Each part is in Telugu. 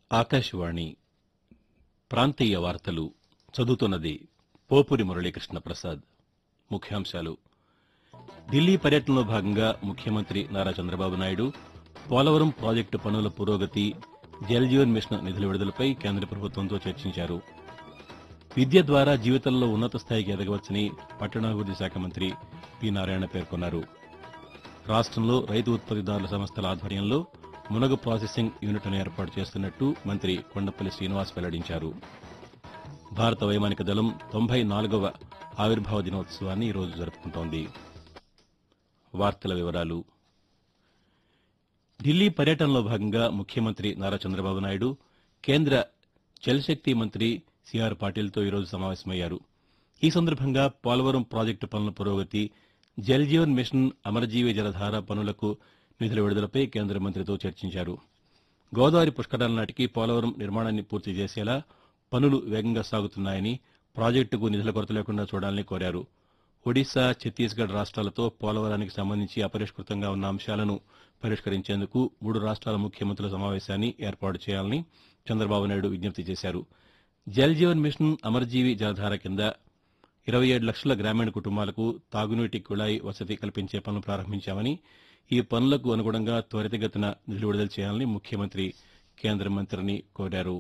ఆకాశవాణి ప్రాంతీయ వార్తలు చదువుతున్నది పోపురి మురళీకృష్ణ ప్రసాద్ ముఖ్యాంశాలు ఢిల్లీ పర్యటనలో భాగంగా ముఖ్యమంత్రి నారా చంద్రబాబు నాయుడు పోలవరం ప్రాజెక్టు పనుల పురోగతి జల్ జీవన్ మిషన్ నిధుల విడుదలపై కేంద్ర ప్రభుత్వంతో చర్చించారు విద్య ద్వారా జీవితంలో ఉన్నత స్థాయికి ఎదగవచ్చని పట్టణాభివృద్ది శాఖ మంత్రి పి నారాయణ పేర్కొన్నారు రాష్ట్రంలో రైతు ఉత్పత్తిదారుల సంస్థల ఆధ్వర్యంలో మునగ ప్రాసెసింగ్ యూనిట్ను ఏర్పాటు చేస్తున్నట్టు మంత్రి కొండపల్లి శ్రీనివాస్ వెల్లడించారు భారత వైమానిక దళం తొంభై నాలుగవ ఆవిర్భావ దినోత్సవాన్ని ఈరోజు జరుపుకుంటోంది వార్తల వివరాలు ఢిల్లీ పర్యటనలో భాగంగా ముఖ్యమంత్రి నారా చంద్రబాబు నాయుడు కేంద్ర జలశక్తి మంత్రి సిఆర్ పాటిల్తో ఈరోజు సమావేశమయ్యారు ఈ సందర్భంగా పోలవరం ప్రాజెక్టు పనుల పురోగతి జల్ జీవన్ మిషన్ అమరజీవి జలధార పనులకు నిధుల విడుదలపై కేంద్ర మంత్రితో చర్చించారు గోదావరి పుష్కరాల నాటికి పోలవరం నిర్మాణాన్ని పూర్తి చేసేలా పనులు వేగంగా సాగుతున్నాయని ప్రాజెక్టుకు నిధుల కొరత లేకుండా చూడాలని కోరారు ఒడిశా ఛత్తీస్గఢ్ రాష్ట్రాలతో పోలవరానికి సంబంధించి అపరిష్కృతంగా ఉన్న అంశాలను పరిష్కరించేందుకు మూడు రాష్ట్రాల ముఖ్యమంత్రుల సమావేశాన్ని ఏర్పాటు చేయాలని చంద్రబాబు నాయుడు విజ్ఞప్తి చేశారు జల్ జీవన్ మిషన్ అమరజీవి జలధార కింద ఇరవై ఏడు లక్షల గ్రామీణ కుటుంబాలకు తాగునీటి కుళాయి వసతి కల్పించే పనులు ప్రారంభించామని ఈ పనులకు అనుగుణంగా త్వరితగతిన నిధులు విడుదల చేయాలని ముఖ్యమంత్రి కేంద్ర మంత్రిని కోరారు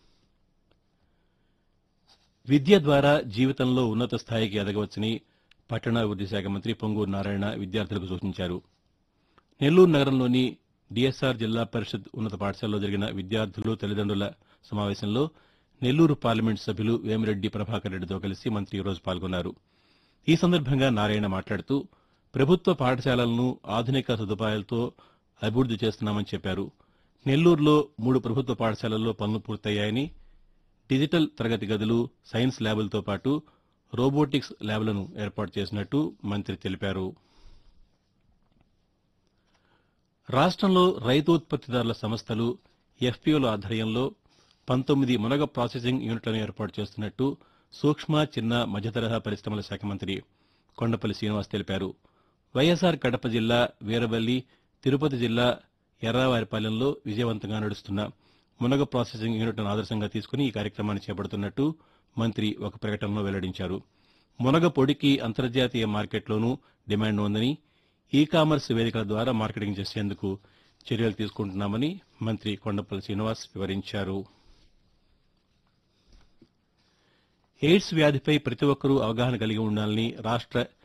విద్య ద్వారా జీవితంలో ఉన్నత స్థాయికి ఎదగవచ్చని పట్టణాభివృద్ది శాఖ మంత్రి పొంగూరు నారాయణ విద్యార్థులకు సూచించారు నెల్లూరు నగరంలోని డిఎస్ఆర్ జిల్లా పరిషత్ ఉన్నత పాఠశాలలో జరిగిన విద్యార్థులు తల్లిదండ్రుల సమావేశంలో నెల్లూరు పార్లమెంటు సభ్యులు వేమిరెడ్డి ప్రభాకర్ రెడ్డితో కలిసి మంత్రి ఈరోజు పాల్గొన్నారు ఈ సందర్భంగా నారాయణ మాట్లాడుతూ ప్రభుత్వ పాఠశాలలను ఆధునిక సదుపాయాలతో అభివృద్ది చేస్తున్నామని చెప్పారు నెల్లూరులో మూడు ప్రభుత్వ పాఠశాలల్లో పనులు పూర్తయ్యాయని డిజిటల్ తరగతి గదులు సైన్స్ ల్యాబులతో పాటు రోబోటిక్స్ ల్యాబ్లను ఏర్పాటు చేసినట్టు మంత్రి తెలిపారు రాష్ట్రంలో రైతు ఉత్పత్తిదారుల సంస్థలు ఎఫ్పీఓల ఆధ్వర్యంలో పంతొమ్మిది మునగ ప్రాసెసింగ్ యూనిట్లను ఏర్పాటు చేస్తున్నట్టు సూక్ష్మ చిన్న మధ్యతరహా పరిశ్రమల శాఖ మంత్రి కొండపల్లి శ్రీనివాస్ తెలిపారు వైఎస్ఆర్ కడప జిల్లా వీరవల్లి తిరుపతి జిల్లా ఎర్రావారిపాలెంలో విజయవంతంగా నడుస్తున్న మునగ ప్రాసెసింగ్ యూనిట్ను ఆదర్శంగా తీసుకుని ఈ కార్యక్రమాన్ని చేపడుతున్నట్టు మంత్రి ఒక ప్రకటనలో వెల్లడించారు మునగ పొడికి అంతర్జాతీయ మార్కెట్లోనూ డిమాండ్ ఉందని ఈ కామర్స్ వేదికల ద్వారా మార్కెటింగ్ చేసేందుకు చర్యలు తీసుకుంటున్నామని మంత్రి కొండపల్లి శ్రీనివాస్ వివరించారు ఎయిడ్స్ వ్యాధిపై ప్రతి ఒక్కరూ అవగాహన కలిగి ఉండాలని రాష్ట్ర